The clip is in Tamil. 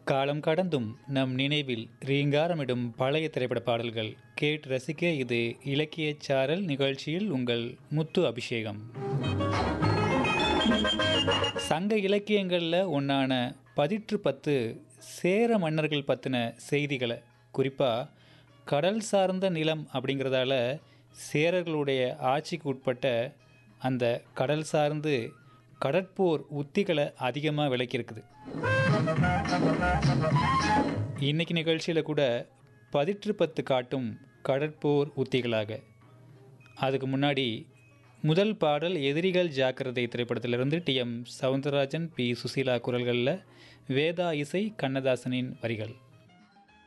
காலம் கடந்தும் நம் நினைவில் ரீங்காரமிடும் பழைய திரைப்பட பாடல்கள் கேட்டு ரசிக்க இது இலக்கியச் சாரல் நிகழ்ச்சியில் உங்கள் முத்து அபிஷேகம் சங்க இலக்கியங்களில் ஒன்றான பதிற்று பத்து சேர மன்னர்கள் பற்றின செய்திகளை குறிப்பாக கடல் சார்ந்த நிலம் அப்படிங்கிறதால சேரர்களுடைய ஆட்சிக்கு உட்பட்ட அந்த கடல் சார்ந்து கடற்போர் உத்திகளை அதிகமாக விளக்கியிருக்குது இன்னைக்கு நிகழ்ச்சியில் கூட பதிற்று பத்து காட்டும் கடற்போர் உத்திகளாக அதுக்கு முன்னாடி முதல் பாடல் எதிரிகள் ஜாக்கிரதை திரைப்படத்திலிருந்து T M Soundararajan P Susheela குரல்களில் வேதா இசை கண்ணதாசனின் வரிகள்